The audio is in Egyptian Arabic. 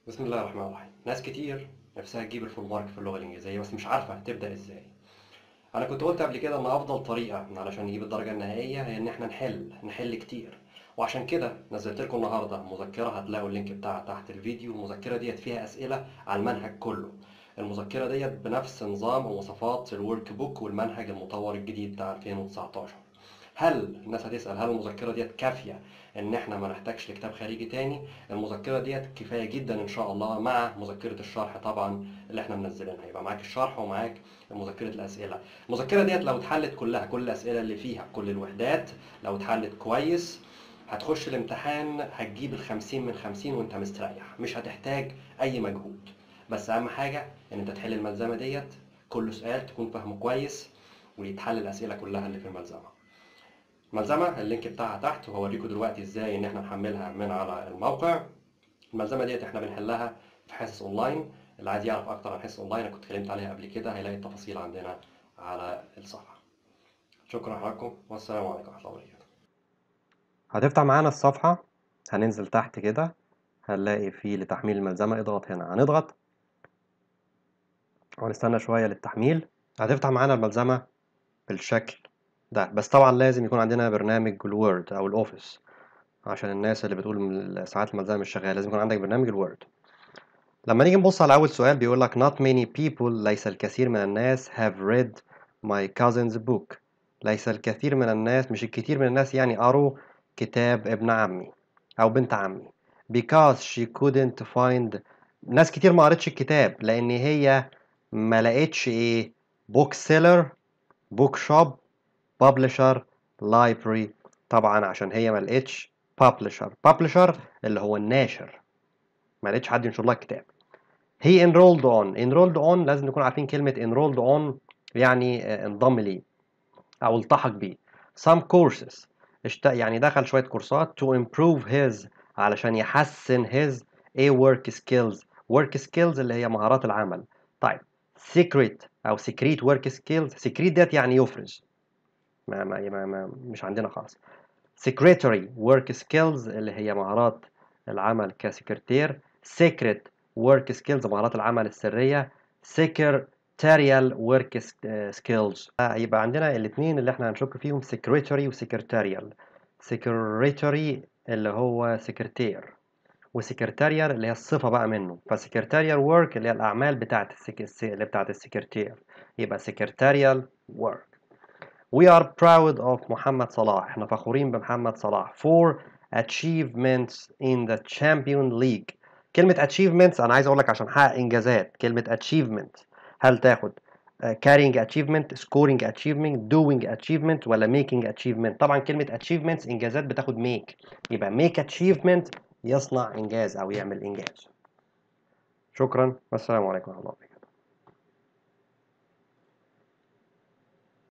بسم الله الرحمن الرحيم ناس كتير نفسها تجيب الفول مارك في اللغة الإنجليزية بس مش عارفة تبدأ إزاي أنا كنت قلت قبل كده إن أفضل طريقة علشان نجيب الدرجة النهائية هي إن إحنا نحل نحل كتير وعشان كده نزلت لكم النهاردة مذكرة هتلاقوا اللينك بتاعها تحت الفيديو المذكرة ديت فيها أسئلة على المنهج كله المذكرة ديت بنفس نظام ومواصفات الورك بوك والمنهج المطور الجديد بتاع 2019 هل الناس هتسأل هل المذكرة ديت كافية ان احنا ما نحتاجش لكتاب خارجي تاني المذكرة ديت كفاية جدا ان شاء الله مع مذكرة الشرح طبعا اللي احنا منزلينها يبقى معاك الشرح ومعاك مذكرة الأسئلة المذكرة ديت لو اتحلت كلها كل الأسئلة اللي فيها كل الوحدات لو اتحلت كويس هتخش الامتحان هتجيب الخمسين من خمسين وانت مستريح مش هتحتاج أي مجهود بس أهم حاجة إن أنت تحل الملزمة ديت كل سؤال تكون فاهمه كويس ويتحل الأسئلة كلها اللي في الملزمة الملزمة اللينك بتاعها تحت وهوريكم دلوقتي ازاي ان احنا نحملها من على الموقع الملزمة ديت احنا بنحلها في حصص اونلاين اللي عايز يعرف اكتر عن حصص اونلاين انا كنت اتكلمت عليها قبل كده هيلاقي التفاصيل عندنا على الصفحة شكرا لكم والسلام عليكم ورحمة الله وبركاته هتفتح معانا الصفحة هننزل تحت كده هنلاقي فيه لتحميل الملزمة اضغط هنا هنضغط ونستنى شوية للتحميل هتفتح معانا الملزمة بالشكل ده بس طبعا لازم يكون عندنا برنامج الوورد او الاوفيس عشان الناس اللي بتقول ساعات الملزمه مش شغاله لازم يكون عندك برنامج الوورد لما نيجي نبص على اول سؤال بيقول لك not many people ليس الكثير من الناس have read my cousin's book ليس الكثير من الناس مش الكثير من الناس يعني قروا كتاب ابن عمي او بنت عمي because she couldn't find ناس كتير ما قرتش الكتاب لان هي ما لقيتش ايه book seller book shop publisher library طبعا عشان هي ما لقيتش publisher publisher اللي هو الناشر ما لقيتش حد ينشر لها الكتاب هي enrolled on enrolled on لازم نكون عارفين كلمة enrolled on يعني انضم ليه أو التحق بيه some courses اشت... يعني دخل شوية كورسات to improve his علشان يحسن his a work skills work skills اللي هي مهارات العمل طيب secret أو secret work skills secret ديت يعني يفرز ما, ما, ما, ما مش عندنا خالص secretary work skills اللي هي مهارات العمل كسكرتير secret work skills مهارات العمل السرية secretarial work skills يبقى عندنا الاثنين اللي احنا هنشك فيهم secretary و secretarial secretary اللي هو سكرتير وسكرتاريال اللي هي الصفة بقى منه فسكرتاريال work اللي هي الأعمال بتاعت السك... اللي بتاعت السكرتير يبقى secretarial work We are proud of محمد صلاح احنا فخورين بمحمد صلاح for achievements in the Champion League كلمة achievements أنا عايز أقول لك عشان حقق إنجازات كلمة achievement هل تاخد uh, carrying achievement scoring achievement doing achievement ولا making achievement طبعا كلمة achievements إنجازات بتاخد make يبقى make achievement يصنع إنجاز أو يعمل إنجاز شكرا والسلام عليكم ورحمة الله وبركاته